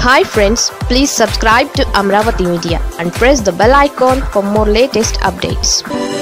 hi friends please subscribe to Amaravati media and press the bell icon for more latest updates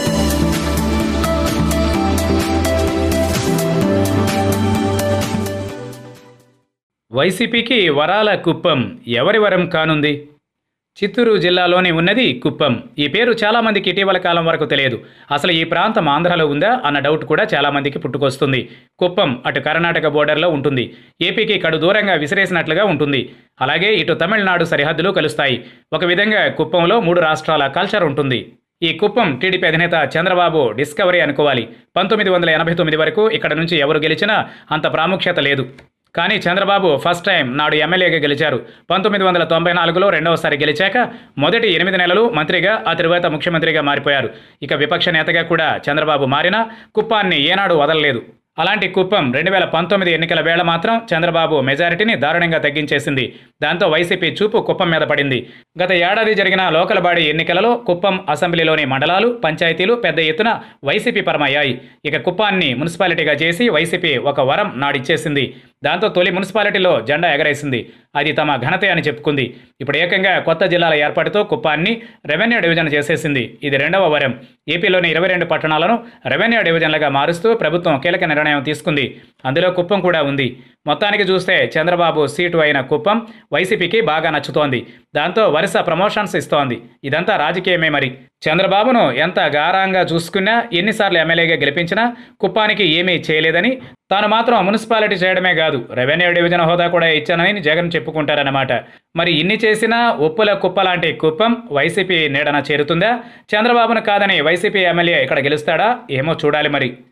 వైసీపీకి వరాల కుప్పం ఎవరి వరం కానుంది చిత్తూరు జిల్లాలోని ఉన్నది కుప్పం ఈ పేరు చాలామందికి ఇటీవల కాలం వరకు తెలియదు అసలు ఈ ప్రాంతం ఆంధ్రాలో ఉందా అన్న డౌట్ కూడా చాలామందికి పుట్టుకొస్తుంది కుప్పం అటు కర్ణాటక బోర్డర్లో ఉంటుంది ఏపీకి కడు దూరంగా విసిరేసినట్లుగా ఉంటుంది అలాగే ఇటు తమిళనాడు సరిహద్దులు కలుస్తాయి ఒక విధంగా కుప్పంలో మూడు రాష్ట్రాల కల్చర్ ఉంటుంది ఈ కుప్పం టీడీపీ అధినేత చంద్రబాబు డిస్కవరీ అనుకోవాలి పంతొమ్మిది వందల ఎనభై తొమ్మిది వరకు ఇక్కడ నుంచి ఎవరు గెలిచినా అంత ప్రాముఖ్యత లేదు కానీ చంద్రబాబు ఫస్ట్ టైం నాడు ఎమ్మెల్యేగా గెలిచారు పంతొమ్మిది వందల తొంభై నాలుగులో రెండవసారి గెలిచాక మొదటి ఎనిమిది నెలలు మంత్రిగా ఆ తరువాత ముఖ్యమంత్రిగా మారిపోయారు ఇక విపక్ష నేతగా కూడా చంద్రబాబు మారినా కుప్పాన్ని ఏనాడు వదలలేదు అలాంటి కుప్పం రెండు వేల పంతొమ్మిది ఎన్నికల వేళ మాత్రం చంద్రబాబు మెజారిటీని దారుణంగా తగ్గించేసింది దాంతో వైసీపీ చూపు కుప్పం మీద పడింది గత ఏడాది జరిగిన లోకల్ బాడీ ఎన్నికలలో కుప్పం అసెంబ్లీలోని మండలాలు పంచాయతీలు పెద్ద ఎత్తున వైసీపీ పరమయ్యాయి ఇక కుప్పాన్ని మున్సిపాలిటీగా చేసి వైసీపీ ఒక వరం నాడిచ్చేసింది దాంతో తొలి మున్సిపాలిటీలో జెండా ఎగరేసింది అది తమ ఘనతే అని చెప్పుకుంది ఇప్పుడు ఏకంగా కొత్త జిల్లాల ఏర్పాటుతో కుప్పాన్ని రెవెన్యూ డివిజన్ చేసేసింది ఇది రెండవ వరం ఏపీలోని ఇరవై రెండు పట్టణాలను రెవెన్యూ డివిజన్లుగా మారుస్తూ ప్రభుత్వం కీలక నిర్ణయం తీసుకుంది అందులో కుప్పం కూడా ఉంది మొత్తానికి చూస్తే చంద్రబాబు సీటు అయిన కుప్పం వైసీపీకి బాగా నచ్చుతోంది దాంతో వరుస ప్రమోషన్స్ ఇస్తోంది ఇదంతా రాజకీయమే మరి చంద్రబాబును ఎంత గారాంగా చూసుకున్నా ఎన్నిసార్లు ఎమ్మెల్యేగా గెలిపించినా కుప్పానికి ఏమీ చేయలేదని తాను మాత్రం మున్సిపాలిటీ చేయడమే కాదు రెవెన్యూ డివిజన్ హోదా కూడా ఇచ్చానని జగన్ చెప్పుకుంటారన్నమాట మరి ఇన్ని చేసినా ఉప్పుల కుప్ప లాంటి కుప్పం వైసీపీ నీడన చేరుతుందా చంద్రబాబును కాదని వైసీపీ ఎమ్మెల్యే ఇక్కడ గెలుస్తాడా ఏమో చూడాలి మరి